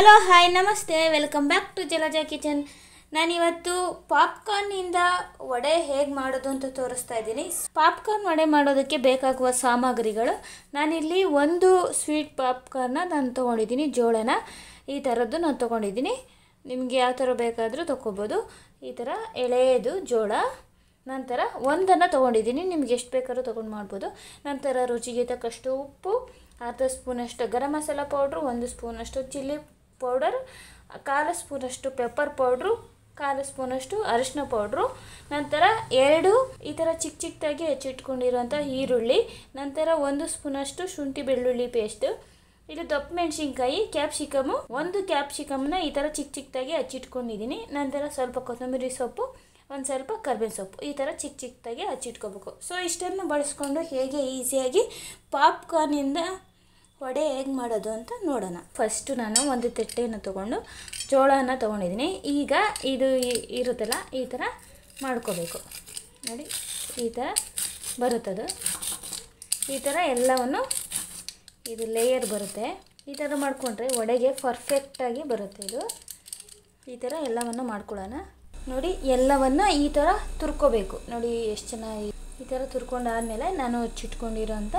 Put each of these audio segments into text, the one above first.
hello hi namaste welcome back to Jalaja kitchen ನಾನಿವತ್ತು ಪಾಪ್ಕಾರ್ನಿಂದ ವಡೆ ಹೇಗೆ ಮಾಡೋದು ಅಂತ ತೋರಿಸ್ತಾ ಇದ್ದೀನಿ ಪಾಪ್ಕಾರ್ನ್ ವಡೆ ಮಾಡೋದಕ್ಕೆ ಬೇಕಾಗುವ ಸಾಮಗ್ರಿಗಳು ನಾನಿಲ್ಲಿ ಒಂದು ಸ್ವೀಟ್ ಪಾಪ್ಕಾರ್ನ ನಾನು ತೊಗೊಂಡಿದ್ದೀನಿ ಜೋಳನ ಈ ಥರದ್ದು ನಾನು ತೊಗೊಂಡಿದ್ದೀನಿ ನಿಮಗೆ ಯಾವ ಥರ ಬೇಕಾದರೂ ತೊಗೋಬೋದು ಈ ಥರ ಎಳೆಯದು ಜೋಳ ನಂತರ ಒಂದನ್ನು ತೊಗೊಂಡಿದ್ದೀನಿ ನಿಮ್ಗೆ ಎಷ್ಟು ಬೇಕಾದ್ರೂ ತೊಗೊಂಡು ಮಾಡ್ಬೋದು ನಂತರ ರುಚಿಗೆ ತಕ್ಕಷ್ಟು ಉಪ್ಪು ಅರ್ಧ ಸ್ಪೂನಷ್ಟು ಗರಂ ಮಸಾಲ ಪೌಡ್ರು ಒಂದು ಸ್ಪೂನಷ್ಟು ಚಿಲ್ಲಿ ಪೌಡರ್ ಕಾಲು ಸ್ಪೂನಷ್ಟು ಪೆಪ್ಪರ್ ಪೌಡ್ರು ಕಾಲು ಸ್ಪೂನಷ್ಟು ಅರಿಶಿನ ಪೌಡ್ರು ನಂತರ ಎರಡು ಈ ಥರ ಚಿಕ್ಕ ಚಿಕ್ಕದಾಗಿ ಹೆಚ್ಚಿಟ್ಕೊಂಡಿರೋಂಥ ಈರುಳ್ಳಿ ನಂತರ ಒಂದು ಸ್ಪೂನಷ್ಟು ಶುಂಠಿ ಬೆಳ್ಳುಳ್ಳಿ ಪೇಸ್ಟ್ ಇದು ದಪ್ಪ ಮೆಣಸಿನ್ಕಾಯಿ ಕ್ಯಾಪ್ಸಿಕಮು ಒಂದು ಕ್ಯಾಪ್ಸಿಕಮ್ನ ಈ ಥರ ಚಿಕ್ಕ ಚಿಕ್ಕದಾಗಿ ಹಚ್ಚಿಟ್ಕೊಂಡಿದ್ದೀನಿ ನಂತರ ಸ್ವಲ್ಪ ಕೊತ್ತಂಬರಿ ಸೊಪ್ಪು ಒಂದು ಸ್ವಲ್ಪ ಕರ್ಬೇವಿನ ಸೊಪ್ಪು ಈ ಥರ ಚಿಕ್ಕ ಚಿಕ್ಕದಾಗಿ ಹಚ್ಚಿಟ್ಕೋಬೇಕು ಸೊ ಇಷ್ಟನ್ನು ಬಳಸ್ಕೊಂಡು ಹೇಗೆ ಈಸಿಯಾಗಿ ಪಾಪ್ಕಾರ್ನಿಂದ ವಡೆ ಹೇಗೆ ಮಾಡೋದು ಅಂತ ನೋಡೋಣ ಫಸ್ಟು ನಾನು ಒಂದು ತಟ್ಟೆಯನ್ನು ತೊಗೊಂಡು ಜೋಳನ ತೊಗೊಂಡಿದ್ದೀನಿ ಈಗ ಇದು ಇ- ಇರುತ್ತಲ್ಲ ಈ ಥರ ಮಾಡ್ಕೋಬೇಕು ನೋಡಿ ಈ ಥರ ಬರುತ್ತದು ಈ ಥರ ಎಲ್ಲವನ್ನು ಇದು ಲೇಯರ್ ಬರುತ್ತೆ ಈ ಥರ ಮಾಡಿಕೊಂಡ್ರೆ ವಡೆಗೆ ಪರ್ಫೆಕ್ಟಾಗಿ ಬರುತ್ತೆ ಇದು ಈ ಥರ ಎಲ್ಲವನ್ನು ಮಾಡ್ಕೊಳ್ಳೋಣ ನೋಡಿ ಎಲ್ಲವನ್ನು ಈ ಥರ ತುರ್ಕೋಬೇಕು ನೋಡಿ ಎಷ್ಟು ಚೆನ್ನಾಗಿ ಈ ಥರ ತುರ್ಕೊಂಡಾದ್ಮೇಲೆ ನಾನು ಹಚ್ಚಿಟ್ಕೊಂಡಿರೋಂಥ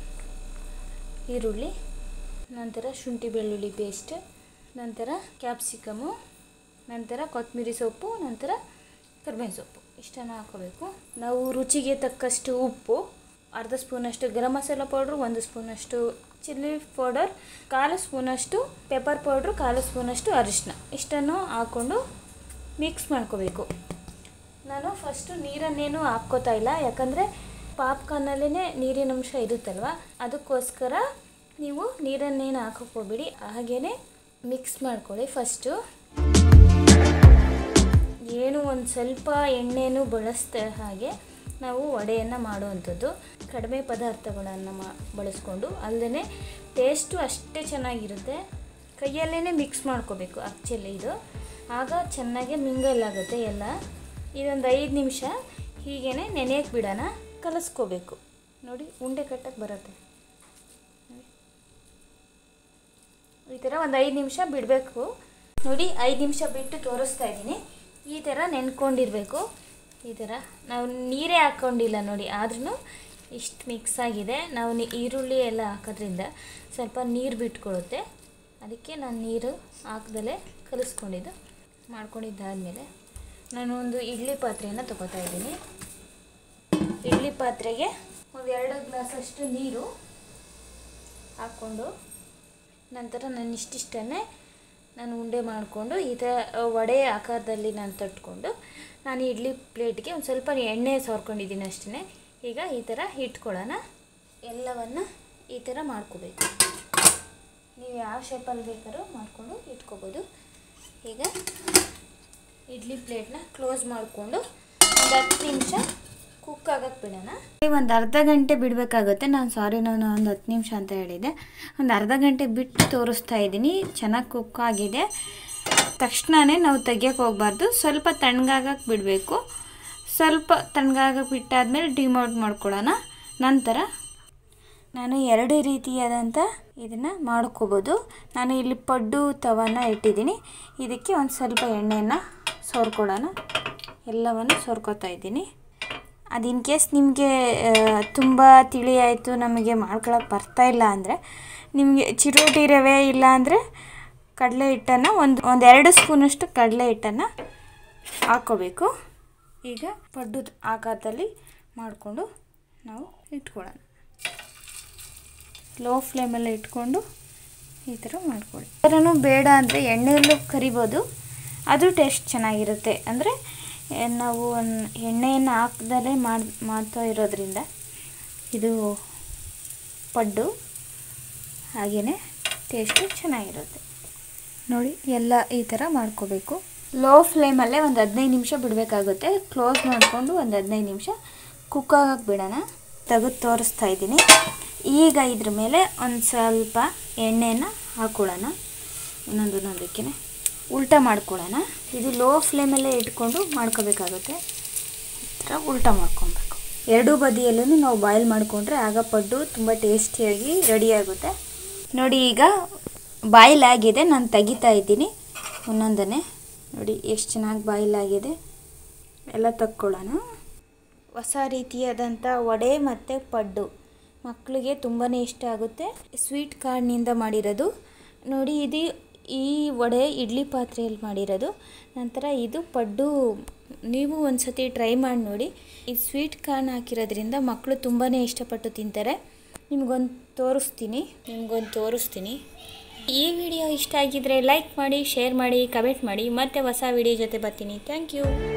ಈರುಳ್ಳಿ ನಂತರ ಶುಂಠಿ ಬೆಳ್ಳುಳ್ಳಿ ಪೇಸ್ಟ್ ನಂತರ ಕ್ಯಾಪ್ಸಿಕಮು ನಂತರ ಕೊತ್ತಂಬರಿ ಸೊಪ್ಪು ನಂತರ ಕರ್ಬೇವಿನ ಸೊಪ್ಪು ಇಷ್ಟನ್ನು ಹಾಕೋಬೇಕು ನಾವು ರುಚಿಗೆ ತಕ್ಕಷ್ಟು ಉಪ್ಪು ಅರ್ಧ ಸ್ಪೂನಷ್ಟು ಗರಂ ಮಸಾಲ ಪೌಡ್ರು ಒಂದು ಸ್ಪೂನಷ್ಟು ಚಿಲ್ಲಿ ಪೌಡರ್ ಕಾಲು ಸ್ಪೂನಷ್ಟು ಪೆಪ್ಪರ್ ಪೌಡ್ರು ಕಾಲು ಸ್ಪೂನಷ್ಟು ಅರಿಶಿನ ಇಷ್ಟನ್ನು ಹಾಕ್ಕೊಂಡು ಮಿಕ್ಸ್ ಮಾಡ್ಕೋಬೇಕು ನಾನು ಫಸ್ಟು ನೀರನ್ನೇನು ಹಾಕ್ಕೋತಾ ಇಲ್ಲ ಯಾಕಂದರೆ ಪಾಪ್ಕಾರ್ನಲ್ಲೇ ನೀರಿನ ಅಂಶ ಇರುತ್ತಲ್ವ ಅದಕ್ಕೋಸ್ಕರ ನೀವು ನೀರನ್ನೇನು ಹಾಕೋಕೆ ಹೋಗ್ಬೇಡಿ ಹಾಗೇ ಮಿಕ್ಸ್ ಮಾಡ್ಕೊಳ್ಳಿ ಫಸ್ಟು ಏನು ಒಂದು ಸ್ವಲ್ಪ ಎಣ್ಣೆನೂ ಬಳಸ್ದೆ ಹಾಗೆ ನಾವು ವಡೆಯನ್ನು ಮಾಡುವಂಥದ್ದು ಕಡಿಮೆ ಪದಾರ್ಥಗಳನ್ನು ಮಾ ಬಳಸ್ಕೊಂಡು ಅಲ್ಲದೆ ಟೇಸ್ಟು ಅಷ್ಟೇ ಚೆನ್ನಾಗಿರುತ್ತೆ ಕೈಯಲ್ಲೇ ಮಿಕ್ಸ್ ಮಾಡ್ಕೋಬೇಕು ಆ್ಯಕ್ಚುಲಿ ಇದು ಆಗ ಚೆನ್ನಾಗಿ ಮಿಂಗಲ್ ಆಗುತ್ತೆ ಎಲ್ಲ ಇದೊಂದು ಐದು ನಿಮಿಷ ಹೀಗೇ ನೆನೆಯಕ್ಕೆ ಬಿಡೋಣ ಕಲಿಸ್ಕೋಬೇಕು ನೋಡಿ ಉಂಡೆ ಕಟ್ಟಕ್ಕೆ ಬರುತ್ತೆ ಈ ಥರ ಒಂದು ಐದು ನಿಮಿಷ ಬಿಡಬೇಕು ನೋಡಿ ಐದು ನಿಮಿಷ ಬಿಟ್ಟು ತೋರಿಸ್ತಾ ಇದ್ದೀನಿ ಈ ಥರ ನೆನ್ಕೊಂಡಿರಬೇಕು ಈ ಥರ ನಾವು ನೀರೇ ಹಾಕ್ಕೊಂಡಿಲ್ಲ ನೋಡಿ ಆದ್ರೂ ಇಷ್ಟು ಮಿಕ್ಸ್ ಆಗಿದೆ ನಾವು ನಿ- ಈರುಳ್ಳಿ ಎಲ್ಲ ಹಾಕೋದ್ರಿಂದ ಸ್ವಲ್ಪ ನೀರು ಬಿಟ್ಕೊಳ್ಳುತ್ತೆ ಅದಕ್ಕೆ ನಾನು ನೀರು ಹಾಕ್ದಲೇ ಕಲಿಸ್ಕೊಂಡಿದ್ದು ಮಾಡ್ಕೊಂಡಿದ್ದಾದಮೇಲೆ ನಾನು ಒಂದು ಇಡ್ಲಿ ಪಾತ್ರೆಯನ್ನು ತಗೋತಾ ಇದ್ದೀನಿ ಇಡ್ಲಿ ಪಾತ್ರೆಗೆ ಒಂದು ಎರಡು ಗ್ಲಾಸಷ್ಟು ನೀರು ಹಾಕ್ಕೊಂಡು ನಂತರ ನಾನು ಇಷ್ಟಿಷ್ಟನ್ನೇ ನಾನು ಉಂಡೆ ಮಾಡಿಕೊಂಡು ಈ ಥರ ವಡೆ ಆಕಾರದಲ್ಲಿ ನಾನು ತಟ್ಕೊಂಡು ನಾನು ಇಡ್ಲಿ ಪ್ಲೇಟ್ಗೆ ಒಂದು ಸ್ವಲ್ಪ ಎಣ್ಣೆ ಸವರ್ಕೊಂಡಿದ್ದೀನಿ ಅಷ್ಟೇ ಈಗ ಈ ಥರ ಇಟ್ಕೊಳ್ಳೋಣ ಎಲ್ಲವನ್ನು ಈ ಥರ ಮಾಡ್ಕೋಬೇಕು ನೀವು ಯಾವ ಶೇಪಲ್ಲಿ ಬೇಕಾದ್ರೂ ಮಾಡಿಕೊಂಡು ಇಟ್ಕೋಬೋದು ಈಗ ಇಡ್ಲಿ ಪ್ಲೇಟ್ನ ಕ್ಲೋಸ್ ಮಾಡಿಕೊಂಡು ಒಂದು ಹತ್ತು ನಿಮಿಷ ಕುಕ್ ಆಗಕ್ಕೆ ಬಿಡೋಣ ಒಂದು ಅರ್ಧ ಗಂಟೆ ಬಿಡಬೇಕಾಗುತ್ತೆ ನಾನು ಸಾರಿ ನಾನು ಒಂದು ಹತ್ತು ನಿಮಿಷ ಅಂತ ಹೇಳಿದೆ ಒಂದು ಅರ್ಧ ಗಂಟೆ ಬಿಟ್ಟು ತೋರಿಸ್ತಾ ಇದ್ದೀನಿ ಚೆನ್ನಾಗಿ ಕುಕ್ ಆಗಿದೆ ತಕ್ಷಣವೇ ನಾವು ತೆಗಿಯೋಕೆ ಹೋಗ್ಬಾರ್ದು ಸ್ವಲ್ಪ ತಣ್ಣಗಾಗಕ್ಕೆ ಬಿಡಬೇಕು ಸ್ವಲ್ಪ ತಣ್ಣಗಾಗಕ್ಕೆ ಬಿಟ್ಟಾದ್ಮೇಲೆ ಡಿಮೌಟ್ ಮಾಡ್ಕೊಳ್ಳೋಣ ನಂತರ ನಾನು ಎರಡು ರೀತಿಯಾದಂಥ ಇದನ್ನು ಮಾಡ್ಕೋಬೋದು ನಾನು ಇಲ್ಲಿ ಪಡ್ಡು ತವನ ಇಟ್ಟಿದ್ದೀನಿ ಇದಕ್ಕೆ ಒಂದು ಸ್ವಲ್ಪ ಎಣ್ಣೆಯನ್ನು ಸೋರ್ಕೊಳ್ಳೋಣ ಎಲ್ಲವನ್ನು ಸೋರ್ಕೋತಾ ಇದ್ದೀನಿ ಅದು ಇನ್ ಕೇಸ್ ನಿಮಗೆ ತುಂಬ ತಿಳಿ ಆಯಿತು ನಮಗೆ ಮಾಡ್ಕೊಳಕ್ಕೆ ಬರ್ತಾ ಇಲ್ಲ ಅಂದರೆ ನಿಮಗೆ ಚಿರೋಟಿ ರವೆ ಇಲ್ಲ ಅಂದರೆ ಕಡಲೆ ಹಿಟ್ಟನ್ನು ಒಂದು ಒಂದು ಎರಡು ಸ್ಪೂನಷ್ಟು ಕಡಲೆ ಹಿಟ್ಟನ್ನು ಹಾಕ್ಕೋಬೇಕು ಈಗ ಪಡ್ಡು ಆಕಾರದಲ್ಲಿ ಮಾಡಿಕೊಂಡು ನಾವು ಇಟ್ಕೊಳ್ಳೋಣ ಲೋ ಫ್ಲೇಮಲ್ಲಿ ಇಟ್ಕೊಂಡು ಈ ಥರ ಮಾಡ್ಕೊಳ್ಳಿ ಈ ಥರನೂ ಬೇಡ ಅಂದರೆ ಎಣ್ಣೆಯಲ್ಲೂ ಕರಿಬೋದು ಅದು ಟೇಸ್ಟ್ ಚೆನ್ನಾಗಿರುತ್ತೆ ಅಂದರೆ ನಾವು ಒಂದು ಎಣ್ಣೆಯನ್ನು ಹಾಕ್ದಲೇ ಮಾಡಿ ಮಾಡ್ತಾ ಇರೋದ್ರಿಂದ ಇದು ಪಡ್ಡು ಹಾಗೆಯೇ ಟೇಸ್ಟು ಚೆನ್ನಾಗಿರುತ್ತೆ ನೋಡಿ ಎಲ್ಲ ಈ ಥರ ಮಾಡ್ಕೋಬೇಕು ಲೋ ಫ್ಲೇಮಲ್ಲೇ ಒಂದು ಹದಿನೈದು ನಿಮಿಷ ಬಿಡಬೇಕಾಗುತ್ತೆ ಕ್ಲೋಸ್ ಮಾಡಿಕೊಂಡು ಒಂದು ಹದಿನೈದು ನಿಮಿಷ ಕುಕ್ ಆಗಕ್ಕೆ ಬಿಡೋಣ ತೆಗೆದು ತೋರಿಸ್ತಾ ಇದ್ದೀನಿ ಈಗ ಇದ್ರ ಮೇಲೆ ಒಂದು ಸ್ವಲ್ಪ ಎಣ್ಣೆನ ಹಾಕ್ಕೊಳ್ಳೋಣ ಇನ್ನೊಂದು ಒಂದೊಂದಕ್ಕೆ ಉಲ್ಟಾ ಮಾಡ್ಕೊಳ್ಳೋಣ ಇದು ಲೋ ಫ್ಲೇಮಲ್ಲೇ ಇಟ್ಕೊಂಡು ಮಾಡ್ಕೋಬೇಕಾಗುತ್ತೆ ಈ ಥರ ಉಲ್ಟಾ ಮಾಡ್ಕೊಬೇಕು ಎರಡೂ ಬದಿಯಲ್ಲೂ ನಾವು ಬಾಯ್ಲ್ ಮಾಡಿಕೊಂಡ್ರೆ ಆಗ ಪಡ್ಡು ತುಂಬ ಟೇಸ್ಟಿಯಾಗಿ ರೆಡಿ ಆಗುತ್ತೆ ನೋಡಿ ಈಗ ಬಾಯ್ಲಾಗಿದೆ ನಾನು ತೆಗಿತಾ ಇದ್ದೀನಿ ಒಂದೊಂದನ್ನೇ ನೋಡಿ ಎಷ್ಟು ಚೆನ್ನಾಗಿ ಬಾಯ್ಲಾಗಿದೆ ಎಲ್ಲ ತಕ್ಕೊಳ್ಳೋಣ ಹೊಸ ರೀತಿಯಾದಂಥ ವಡೆ ಮತ್ತು ಪಡ್ಡು ಮಕ್ಕಳಿಗೆ ತುಂಬಾ ಇಷ್ಟ ಆಗುತ್ತೆ ಸ್ವೀಟ್ ಕಾರ್ಡ್ನಿಂದ ಮಾಡಿರೋದು ನೋಡಿ ಇದು ಈ ವಡೆ ಇಡ್ಲಿ ಪಾತ್ರೆಯಲ್ಲಿ ಮಾಡಿರೋದು ನಂತರ ಇದು ಪಡ್ಡು ನೀವು ಒಂದು ಸತಿ ಟ್ರೈ ಮಾಡಿ ನೋಡಿ ಈ ಸ್ವೀಟ್ ಕಾರ್ನ್ ಹಾಕಿರೋದ್ರಿಂದ ಮಕ್ಕಳು ತುಂಬಾ ಇಷ್ಟಪಟ್ಟು ತಿಂತಾರೆ ನಿಮ್ಗೊಂದು ತೋರಿಸ್ತೀನಿ ನಿಮ್ಗೊಂದು ತೋರಿಸ್ತೀನಿ ಈ ವಿಡಿಯೋ ಇಷ್ಟ ಆಗಿದ್ರೆ ಲೈಕ್ ಮಾಡಿ ಶೇರ್ ಮಾಡಿ ಕಮೆಂಟ್ ಮಾಡಿ ಮತ್ತೆ ಹೊಸ ವಿಡಿಯೋ ಜೊತೆ ಬರ್ತೀನಿ ಥ್ಯಾಂಕ್ ಯು